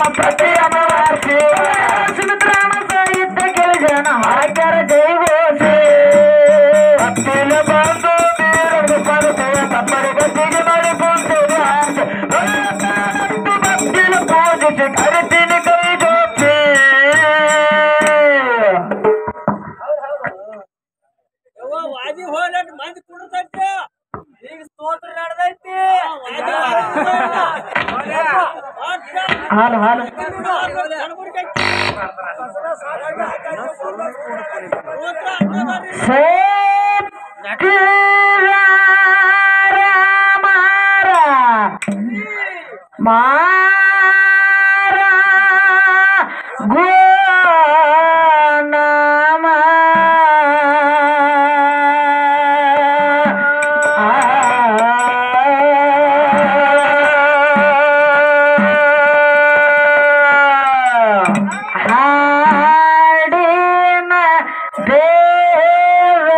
ಪ್ರತಿ ಅಮವಾಸಿ ಸುಮಿತ್ರಾಣ ಸಹಿತ ಗಿರಿಜನ ಹಾಕ್ಯಾರ ಜೈಗೋಸಿ ಭಕ್ತಿಲ ಬಂದು ಬೀರದು ಪರಸೆಯ ತಪ್ಪಡಿ ಗತಿಗೆ ಮಾಡಿ ಕುಂತಿದೆ ಆಸೆ ಭಕ್ತಿಲ ಪೂಜಿಸಿ ಕರಿತೀನಿ ಕೈ ಜೋಚಿ ಯವ್ವ, ವಾದಿ ಹೋಗ್ಲಾಕ ಮಂದಿ ಕುಡ್ತೈತಿ ಈಗ ಸ್ತೋತ್ರ ನಡೆದೈತಿ ಹಾಲು ಹಾಲು ಮಾರ ಗೋನಮ ಹಾಡಿನ ದೇವ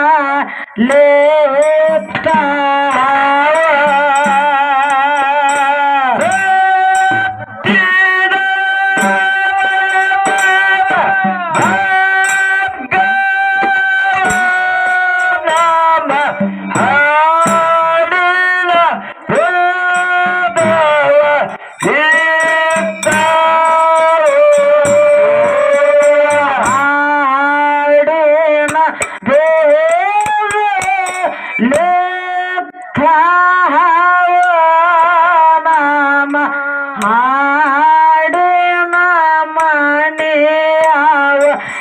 ಹಾಡಿನ ನಾಮ ಹಾಡಿನ ಮಣಿಯಾವ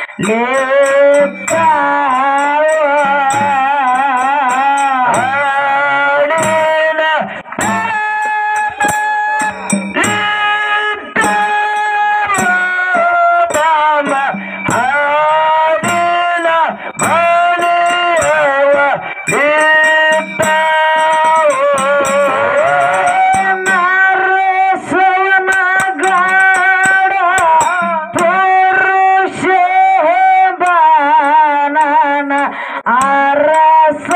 ಅರಸ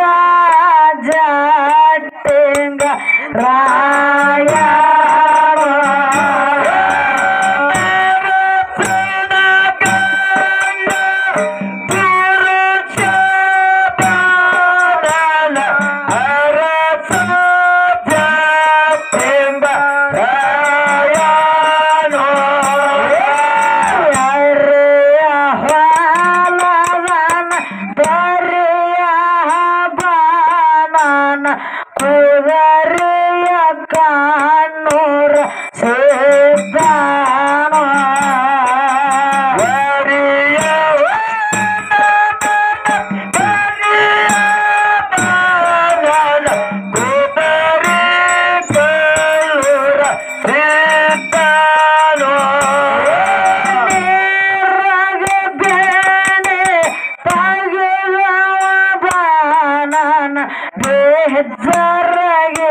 ಜಟ್ಟಿಂಗ ರಾಯ ಕುದರಿಯ ಕಾನೂರ ಸೇದಾನ ಜರಗೆ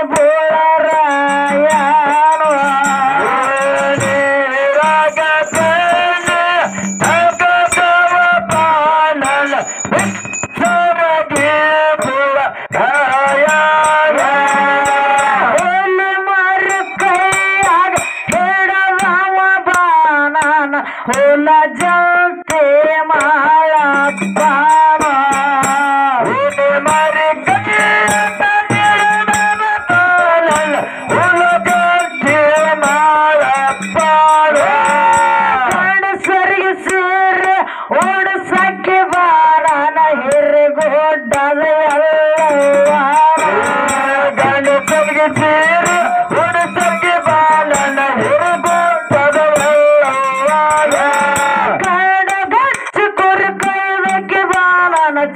ಹೊಲ ಜಂತೆ ಮಾಡಪ್ಪ ಮರಿ ಸರಿಗೆ ಸೇರ ಓಡಿಸಕ್ಕೆ ಬಾರನ ಹಿರಿಗೊಡ್ಡದ ಗಣಸರಿಗೆ ಸೇರ ಓಡಿಸಕ್ಕೆ ಬಾಲನ ಹಿರಿಗೊಡ್ಡದ ಕಡಗಚ್ಚ ಕೊರ ಕೈದಕ್ಕೆ ಬಾಲನ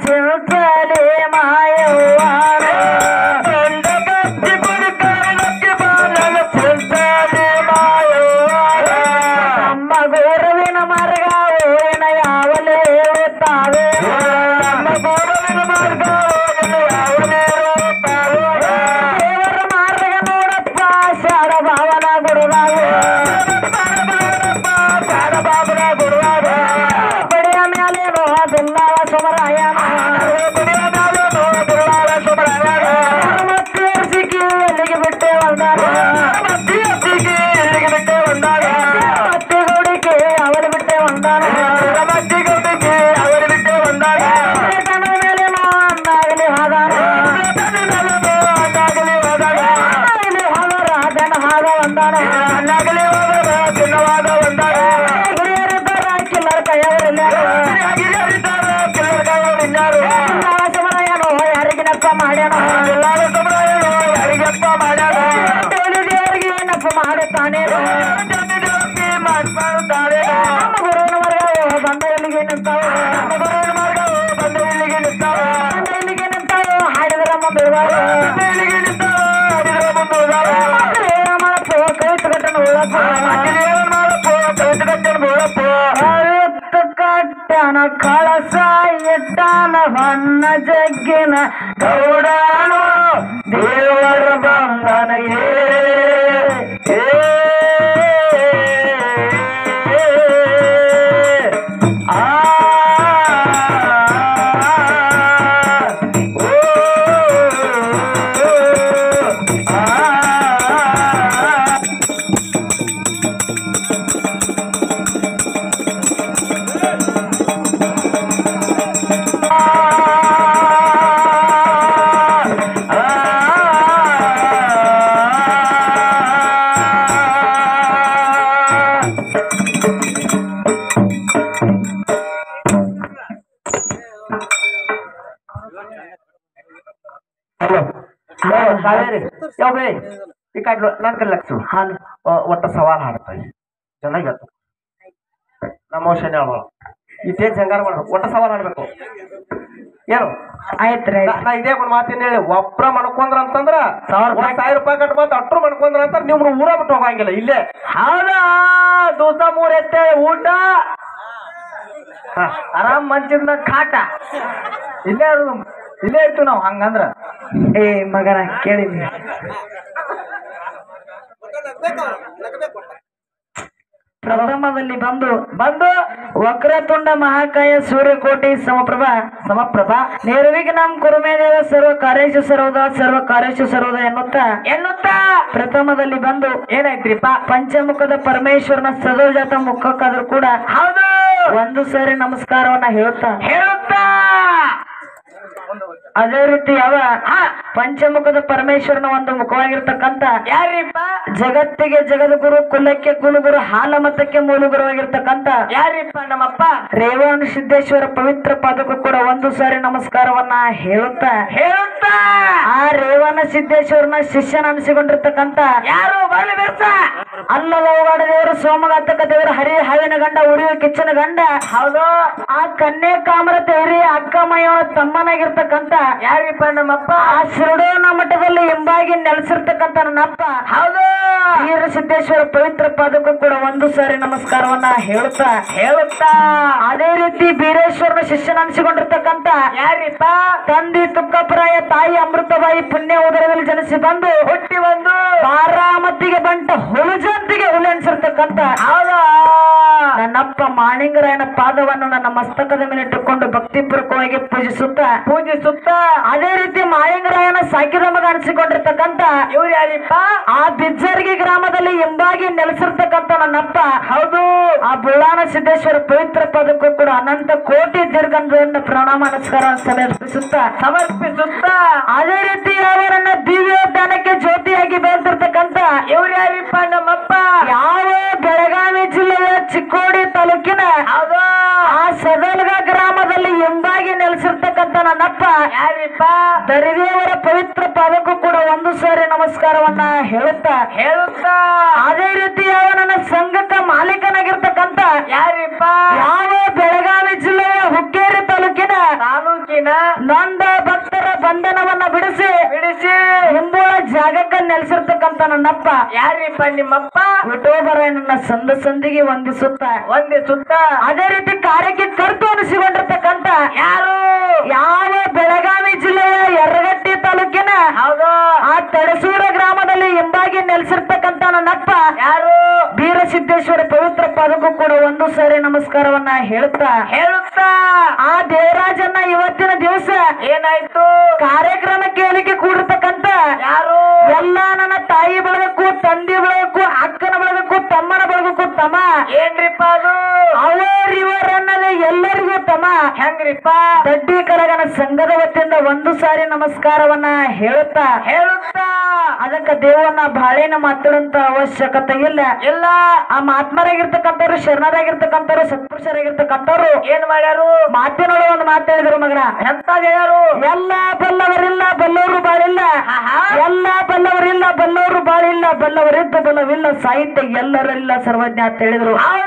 ತಗ್ಗಿನ ಗೌಡಾನು ದೇವರ ಬಂಧನಗೆ ಏ, ಆ, ಓ, ಆ, ಹಲೋ ಕಾವೇರಿ ಯಾವೇ ಈ ಕಡೆ ನನ್ನ ಕಡೆ ಲಕ್ಷು ಹಾಲು ಒಟ್ಟ ಸವಾಲ್ ಹಾಡ್ತಾಯಿ ಚೆನ್ನಾಗಿ ಹೇಳ್ತು ನಮ್ಮ ಶನಿ ಅವಳ ಇದೇ ಜಂಗಾರ ಮಾಡ್ಬೇಕು ಒಟ್ಟ ಸವಾಲ್ ಹಾಡ್ಬೇಕು ಏನು ಆಯ್ತ್ರಿ ನಾ- ನಾ ಇದೇ ಒಂದು ಮಾತಿನ ಹೇಳಿ ಒಬ್ರ ಮಣ್ಕೊಂಡ್ರ ಅಂತಂದ್ರ ಸಾವಿರ ರೂಪಾಯಿ. ಒಂದ್ ಸಾವಿರ ರೂಪಾಯಿ ಕಟ್ಬಂತ ಅಟ್ರು ಮಣ್ಕೊಂಡ್ರ ಅಂತ ನೀವು ಊರ ಬಿಟ್ಟು ಹೋಗಂಗಿಲ್ಲ ಇಲ್ಲೇ ಹೌದಾ ದೋಸ ಮೂರ್ ಎತ್ತೆ ಊಟ ಹಾ. ಆರಾಮ್ ಮಂಚಿನ ಕಾಟ ಇಲ್ಲೇ ಇರೋದು ಇಲ್ಲೇ ಇರ್ತೀವಿ ನಾವು ಹಂಗಂದ್ರ ಏ ಮಗನ ಕೇಳಿ ನೀ. ಪ್ರಥಮದಲ್ಲಿ ಬಂದು ಬಂದು ವಕ್ರತುಂಡ ಮಹಾಕಾಯ ಸೂರ್ಯಕೋಟಿ ಸಮಪ್ರಭ ಸಮಪ್ರಭ ನಿರ್ವಿಘ್ನ ನಮ್ ಕುರುಮೇದೇವ ಸರ್ವ ಕಾರ್ಯೇಶು ಸರ್ವದ ಸರ್ವ ಕಾರ್ಯೇಶು ಸರ್ವದ ಎನ್ನುತ್ತಾ ಎನ್ನುತ್ತಾ ಪ್ರಥಮದಲ್ಲಿ ಬಂದು ಏನಾಯ್ತ್ರಿಪ್ಪ ಪಂಚಮುಖದ ಪರಮೇಶ್ವರನ ಸದೋಜಾತ ಮುಖಕ್ಕಾದ್ರೂ ಕೂಡ ಹೌದು ಒಂದು ಸಾರಿ ನಮಸ್ಕಾರವನ್ನ ಹೇಳುತ್ತಾ ಹೇಳುತ್ತಾ ಅದೇ ರೀತಿ ಯಾವ ಆ, ಪಂಚಮುಖದ ಪರಮೇಶ್ವರನ ಒಂದು ಮುಖವಾಗಿರ್ತಕ್ಕಂತ ಯಾರಿಪ್ಪ ಜಗತ್ತಿಗೆ ಜಗದ್ಗುರು ಕುಲಕ್ಕೆ ಕುಲಗುರು ಹಾಲ ಮತಕ್ಕೆ ಮೂಲಗುರುವಾಗಿರ್ತಕ್ಕಂತ ಯಾರಿಪ್ಪ ನಮ್ಮಪ್ಪ ರೇವಣ ಸಿದ್ದೇಶ್ವರ ಪವಿತ್ರ ಪಾದಕ್ಕೂ ಕೂಡ ಒಂದು ಸಾರಿ ನಮಸ್ಕಾರವನ್ನ ಹೇಳುತ್ತಾ ಹೇಳುತ್ತಾ ಆ ರೇವಣ ಸಿದ್ದೇಶ್ವರನ ಶಿಷ್ಯನ ಅನಿಸಿಕೊಂಡಿರ್ತಕ್ಕಂತ ಯಾರು ಬರಲಿ ಬೆರ್ಸ ಅಲ್ಲದ ಹೋಗಾಡ ದೇವರು ಸೋಮಘಾತಕ ದೇವರು ಹರಿ ಹಾವಿನ ಗಂಡ ಉರಿಯುವ ಕಿಚ್ಚನ ಗಂಡ ಹೌದು ಆ ಕನ್ಯೆ ಕಾಮರ ತೇರಿ ಅಕ್ಕಮಯ್ಯ ತಮ್ಮನಾಗಿರ್ತಕ್ಕಂತ ಯಾರಿಪ್ಪ ನಮ್ಮಪ್ಪ ಆ ಶಿರಡೋನ ಮಠದಲ್ಲಿ ಎಂಬಾಗಿ ನೆಲೆಸಿರ್ತಕ್ಕಂತ ನನ್ನಪ್ಪ ಹೌದು ವೀರ ಸಿದ್ದೇಶ್ವರ ಪವಿತ್ರ ಪಾದಕ್ಕೂ ಕೂಡ ಒಂದು ಸಾರಿ ನಮಸ್ಕಾರವನ್ನ ಹೇಳುತ್ತಾ ಹೇಳುತ್ತಾ ಅದೇ ರೀತಿ ಬೀರೇಶ್ವರನ ಶಿಷ್ಯನ ಅನಿಸಿಕೊಂಡಿರ್ತಕ್ಕಂತ ಯಾರಿಪ್ಪ ತಂದೆ ತುಕ್ಕಪರಾಯ ತಾಯಿ ಅಮೃತಬಾಯಿ ಪುಣ್ಯ ಉದರದಲ್ಲಿ ಜನಿಸಿ ಬಂದು ಹುಟ್ಟಿ ಬಂದು ಬಾರಾಮತಿಗೆ ಬಂಟ ಹುಲಜಂತಿಗೆ ಹುಲಿ ಅನ್ಸಿರ್ತಕ್ಕಂತ ಹೌದಾ ನನ್ನಪ್ಪ ಮಾಣಿಂಗರಾಯನ ಪಾದವನ್ನು ನನ್ನ ಮಸ್ತಕದ ಮೇಲೆ ಇಟ್ಟುಕೊಂಡು ಭಕ್ತಿಪೂರ್ವಕವಾಗಿ ಪೂಜಿಸುತ್ತಾ ಪೂಜಿಸುತ್ತಾ ಅದೇ ರೀತಿ ಮಾಳಿಂಗರಾಯನ ಸಾಕಿದ ಮಗ ಅನಿಸಿಕೊಂಡಿರ್ತಕ್ಕಂತ ಇವ್ರು ಯಾರಿಪ್ಪ ಆ ಬಿಜ್ಜರ್ಗಿ ಗ್ರಾಮದಲ್ಲಿ ಎಂಬಾಗಿ ನೆಲೆಸಿರ್ತಕ್ಕಂತ ನನ್ನಪ್ಪ ಹೌದು ಆ ಬುಳ್ಳಾನ ಸಿದ್ದೇಶ್ವರ ಪವಿತ್ರ ಪದಕ್ಕೂ ಕೂಡ ಅನಂತ ಕೋಟಿ ದೀರ್ಘಂಧವನ್ನು ಪ್ರಣಾಮ ನಮಸ್ಕಾರ ಸಮರ್ಪಿಸುತ್ತಾ ಸಮರ್ಪಿಸುತ್ತಾ ಅದೇ ರೀತಿ ಅವರನ್ನ ದಿವ್ಯೋದ್ಯಾನಕ್ಕೆ ಜ್ಯೋತಿಯಾಗಿ ಬೆಳೆದಿರ್ತಕ್ಕಂತ ಇವ್ರು ಯಾರಿಪ್ಪ ನಮ್ಮಪ್ಪ ಯಾವ ಬೆಳಗಾವಿ ಜಿಲ್ಲೆಯ ಚಿಕ್ಕೋಡಿ ತಾಲೂಕಿನ ಹೌದು ಆ ಸದಲ್ಗ ಗ್ರಾಮದಲ್ಲಿ ಎಂಬಾಗಿ ನೆಲೆಸಿರ್ತಕ್ಕಂತ ನನ್ನಪ್ಪ ಯಾರಿಪ್ಪ ದರಿದೇವರ ಪವಿತ್ರ ಪಾದಕ್ಕೂ ಕೂಡ ಒಂದು ಸಾರಿ ನಮಸ್ಕಾರವನ್ನ ಹೇಳುತ್ತಾ ಹೇಳುತ್ತಾ ಅದೇ ರೀತಿ ಯಾವ ನನ್ನ ಸಂಘಕ್ಕ ಮಾಲೀಕನಾಗಿರ್ತಕ್ಕಂತ ಯಾರಿಪ್ಪ ಯಾವ ಬೆಳಗಾವಿ ಜಿಲ್ಲೆಯ ಹುಕ್ಕೇರಿ ತಾಲೂಕಿನ ತಾಲೂಕಿನ ನೊಂದ ಭಕ್ತರ ಬಂಧನವನ್ನ ಬಿಡಿಸಿ ಬಿಡಿಸಿ ಎಂಬುವ ಜಾಗಕ್ಕ ನೆಲೆಸಿರ್ತಕ್ಕಂತ ನನ್ನಪ್ಪ ಯಾರಿಪ್ಪ ನಿಮ್ಮಪ್ಪ ವಿಠೋಬರಾಯನನ್ನ ಸಂದ ಸಂದಿಗೆ ವಂದಿಸುತ್ತಾ ವಂದಿಸುತ್ತಾ ಅದೇ ರೀತಿ ಕಾರ್ಯಕ್ಕೆ ಕರ್ತು ಅನಿಸಿಕೊಂಡಿರ್ತಕ್ಕಂತ ಯಾರು ಯಾವ ಬೆಳಗಾವಿ ಜಿಲ್ಲೆಯ ಯರ್ರಗಟ್ಟಿ ತಾಲೂಕಿನ ಹೌದು ಆ ತಡಸೂರ ಗ್ರಾಮದಲ್ಲಿ ಎಂಬಾಗಿ ನೆಲೆಸಿರ್ತಕ್ಕಂತ ನನ್ನಪ್ಪ ಯಾರು ಬೀರಸಿದ್ದೇಶ್ವರ ಪವಿತ್ರ ಪಾದಕ್ಕೂ ಕೂಡ ಒಂದು ಸಾರಿ ನಮಸ್ಕಾರವನ್ನ ಹೇಳುತ್ತಾ ಹೇಳುತ್ತಾ ಆ ದೇವರಾಜನ್ನ ಇವತ್ತಿನ ದಿವಸ ಏನಾಯ್ತು ಕಾರ್ಯಕ್ರಮ ಕೇಳಿಕೆ ಕೂಡಿರ್ತಕ್ಕಂತ ಯಾರು ಎಲ್ಲ ನನ್ನ ತಾಯಿ ಬಳಗಕ್ಕೂ ತಂದೆ ಬಳಗಕ್ಕೂ ಅಕ್ಕನ ಬಳಗಕ್ಕೂ ತಮ್ಮನ ಬಳಗಕ್ಕೂ ತಮ್ಮ ಏನ್ರಿಪ್ಪ ಅದು ಅವರ್ ಇವರ್ ಅನ್ನದೆ ಎಲ್ಲರಿಗೂ ತಮ್ಮ ಹೆಂಗ್ರಿಪ್ಪ ದಡ್ಡಿ ಕರಗನ ಸಂಘದ ವತಿಯಿಂದ ಒಂದು ಸಾರಿ ನಮಸ್ಕಾರವನ್ನ ಹೇಳುತ್ತಾ ಹೇಳುತ್ತಾ ಅದಕ್ಕ ದೇವನ್ನ ಬಾಳೆನ ಮಾತಾಡುವಂತ ಅವಶ್ಯಕತೆ ಇಲ್ಲ ಇಲ್ಲ ಆ ಮಹಾತ್ಮರಾಗಿರ್ತಕ್ಕಂಥವ್ರು ಶರಣರಾಗಿರ್ತಕ್ಕಂಥವ್ರು ಸತ್ಪುರುಷರಾಗಿರ್ತಕ್ಕಂಥವ್ರು ಏನ್ ಮಾಡ್ಯಾರು ಮಾತಿನೊಳಗೆ ಒಂದು ಮಾತಾಡಿದ್ರು ಮಗನ ಎಂತ ಹೇಳ್ಯಾರು ಎಲ್ಲ ಬಲ್ಲವರಿಲ್ಲ ಬಲ್ಲವರು ಬಾಳಿಲ್ಲ ಎಲ್ಲ ಬಲ್ಲವರಿಲ್ಲ ಬಲ್ಲವರು ಬಾಳಿಲ್ಲ ಬಲ್ಲವರಿದ್ದು ಬಲವಿಲ್ಲ ಸಾಹಿತ್ಯ ಎಲ್ಲರಿಲ್ಲ ಸರ್ವಜ್ಞ ಅಂತ ಹೇಳಿದ್ರು ಹೌದಾ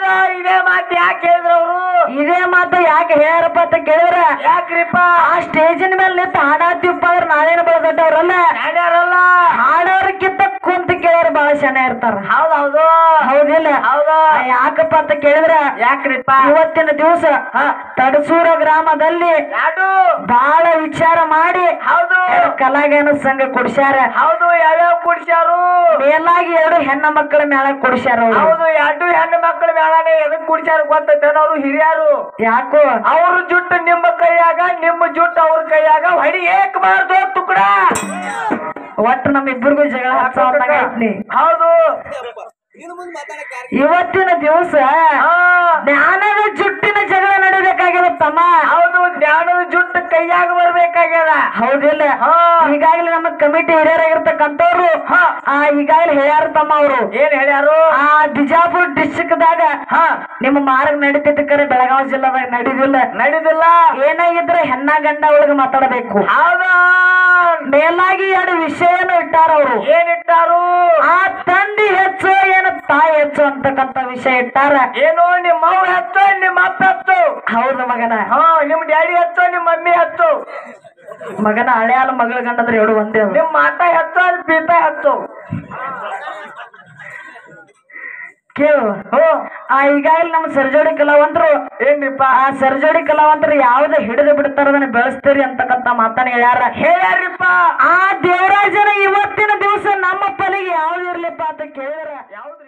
ಇದೇ ಮಾತು ಯಾಕೆ ಹೇಳಿದ್ರು ಅವರು ಇದೇ ಮಾತು ಯಾಕೆ ಹೇಳ್ಯಾರಪ್ಪ ಅಂತ ಕೇಳಿದ್ರ ಯಾಕ್ರಿಪ್ಪ ಆ ಸ್ಟೇಜಿನ ಮೇಲೆ ನಿಂತು ಹಾಡಾತೀವಪ್ಪ ಅಂದ್ರೆ ನಾವೇನು ಬೆಳೆದಟ್ಟವ್ರಲ್ಲ ಯಾರ್ಯಾರಲ್ಲ ಹಾಡೋರ್ಕಿಂತ ಕುಂತ ಕೇಳೋರು ಬಹಳ ಚೆನ್ನಾಗಿ ಇರ್ತಾರ ಹೌದೌದು ಹೌದಿಲ್ಲ ಹೌದು ಆ, ಯಾಕಪ್ಪ ಅಂತ ಕೇಳಿದ್ರ ಯಾಕ್ರಿಪ್ಪ ಇವತ್ತಿನ ದಿವಸ ತಡಸೂರ ಗ್ರಾಮದಲ್ಲಿ ಯಾಡು ಬಹಳ ವಿಚಾರ ಮಾಡಿ ಹೌದು ಎರಡು ಕಲಾಗಾನ ಸಂಘ ಕೊಡ್ಸ್ಯಾರ ಹೌದು ಯಾವ್ಯಾವ ಕುಡ್ಸ್ಯಾರು ಮೇಲಾಗಿ ಎರಡು ಹೆಣ್ಣ ಮಕ್ಕಳ ಮೇಳ ಕೊಡ್ಸ್ಯಾರ ಅವ್ರು. ಹೌದು ಎರಡು ಹೆಣ್ಣು ಮಕ್ಕಳ ಮೇಳನೆ ಎದಕ್ ಕುಡ್ಸ್ಯಾರ ಗೊತ್ತೈತೇನ ಅವ್ರು ಹಿರಿಯರು ಯಾಕೋ ಅವ್ರ ಜುಟ್ಟು ನಿಮ್ಮ ಕೈಯಾಗ ನಿಮ್ಮ ಜುಟ್ಟು ಅವ್ರ ಕೈಯಾಗ ಹೊಡಿ ಏಕ್ ಮಾರ್ದು ತುಕಡ ಒಟ್ಟು ನಮ್ಮಿಬ್ಬರಿಗೂ ಜಗಳ ಹಚ್ಚಿ ಹೌದು ಇನ್ನು ಮುಂದೆ ಮಾತಾಡಕ್ ಯಾರು ಇವತ್ತಿನ ದಿವಸ ಹಾ ಜ್ಞಾನದ ಜುಟ್ಟಿನ ಜಗಳ ನಡೀಬೇಕಾಗಿರೋ ತಮ್ಮ ಹೌದು ಜ್ಞಾನದ ಜುಟ್ಟು ಕೈಯಾಗ ಬರ್ಬೇಕಾಗ್ಯದ ಹೌದಿಲ್ಲ ಹಾ ಈಗಾಗಲೇ ನಮ್ಮ ಕಮಿಟಿ ಹಿರಿಯರಾಗಿರ್ತಕ್ಕಂಥವ್ರು ಹಾ. ಆ ಈಗಾಗಲೇ ಹೇಳ್ಯಾರ ತಮ್ಮ ಅವರು ಏನ್ ಹೇಳ್ಯಾರು ಆ ಬಿಜಾಪುರ ಡಿಸ್ಟಿಕ್ ದಾಗ ಹಾ ನಿಮ್ಮ ಮಾರ್ಗ ನಡೀತಿದ್ದ ಕರೆ ಬೆಳಗಾವಿ ಜಿಲ್ಲಾದಾಗ ನಡೀದಿಲ್ಲ ನಡೀದಿಲ್ಲ ಏನಾಗಿದ್ರೆ ಹೆಣ್ಣ ಗಂಡ ಒಳಗೆ ಮಾತಾಡಬೇಕು ಹೌದಾ ಮೇಲಾಗಿ ಎರಡು ವಿಷಯನು ಇಟ್ಟಾರ ಅವರು ಏನಿಟ್ಟಾರು ಆ ತಂದೆ ಹೆಚ್ಚು ಏನು ತಾಯಿ ಹೆಚ್ಚು ಅಂತಕ್ಕಂತ ವಿಷಯ ಇಟ್ಟಾರ ಏನು ನಿಮ್ಮ ಅವ್ವ ಹತ್ತು ನಿಮ್ಮ ಅಪ್ಪ ಹತ್ತು ಹೌದು ಮಗನ ಹಾ ನಿಮ್ ಡ್ಯಾಡಿ ಹತ್ತು ನಿಮ್ಮ ಮಮ್ಮಿ ಹತ್ತು ಮಗನ ಹಳೆಯಾಲ ಮಗಳ ಗಂಡ ಅಂದ್ರೆ ಎರಡು ಒಂದೇ ಅವು. ನಿಮ್ ಮಾತ ಹತ್ತು ಅದು ಪೀತ ಹತ್ತು ಕೇಳು ಹ್ಮ್ ಆ ಈಗಾಗಲೇ ನಮ್ಮ ಸರ್ಜೋಡಿ ಕಲಾವಂತರು ಏನ್ರಿಪ್ಪ ಆ ಸರ್ಜೋಡಿ ಕಲಾವಂತರು ಯಾವ್ದು ಹಿಡಿದು ಬಿಡ್ತಾರ ಅದನ್ನ ಬೆಳೆಸ್ತೀರಿ ಅಂತಕ್ಕಂತ ಮಾತನ್ನ ಹೇಳ್ಯಾರ ಹೇಳ್ಯಾರಿಪ್ಪ ಆ ದೇವರಾಜನ ಇವತ್ತಿನ ದಿವಸ ನಮ್ಮ ಪಾಲಿಗೆ ಯಾವ್ದು ಇರ್ಲಿಪ್ಪ ಅಂತ ಕೇಳಿದ್ರ ಯಾವ್ದ್ರಿ